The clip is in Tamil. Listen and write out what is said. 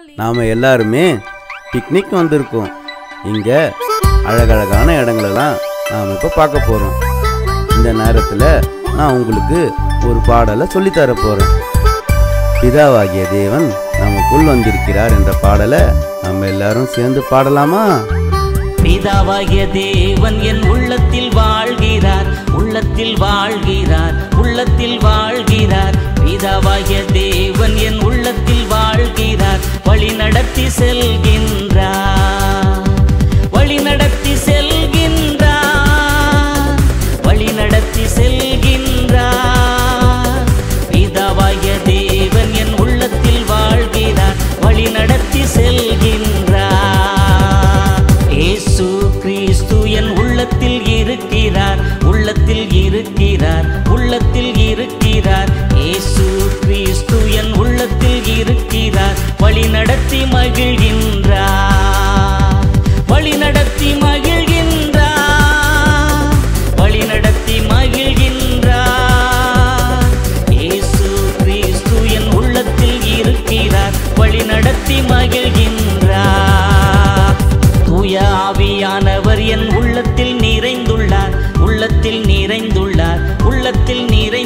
நாம் எல்லாருமே பிக்னிக் வந்திருக்கோம் இங்கே அழகழகான இடங்களெல்லாம் நாம் இப்போ பார்க்க போகிறோம் இந்த நேரத்தில் நான் உங்களுக்கு ஒரு பாடலை சொல்லித்தர போகிறேன் பிதாவாகிய தேவன் நமக்குள் வந்திருக்கிறார் என்ற பாடலை நம்ம எல்லாரும் சேர்ந்து பாடலாமா பிதாவாகிய தேவன் என் உள்ளத்தில் வாழ்கிறார் உள்ளத்தில் வாழ்கிறார் உள்ளத்தில் வாழ்கிறார் பிதாவாகிய தேவன் என் உள்ளத்தில் வாழ்கிறார் வழி நடத்தி செல்கின்றார் வழி நடத்தி செல்கின்றார் வழி நடத்தி செல்கின்றார் பிதாவாகிய தேவன் என் உள்ளத்தில் வாழ்கிறார் வழி நடத்தி செல்கின்றார் இயேசு கிறிஸ்து என் உள்ளத்தில் இருக்கிறார் உள்ளத்தில் இருக்கிறார் உள்ளத்தில் இருக்கிறார் இயேசு கிறிஸ்து என் உள்ளத்தில் இருக்கிறார் வழி நடத்தி மகிழ்கின்றார் வழி நடத்தி மகிழ்கின்றார் வழி நடத்தி மகிழ்கின்றார் இயேசு கிறிஸ்து என் உள்ளத்தில் இருக்கிறார் வழி நடத்தி மகிழ்கின்றார் தூய ஆவியானவர் என் உள்ளத்தில் நிறைந்துள்ளார் உள்ளத்தில் நிறைந்துள்ளார் உள்ளத்தில் நிறை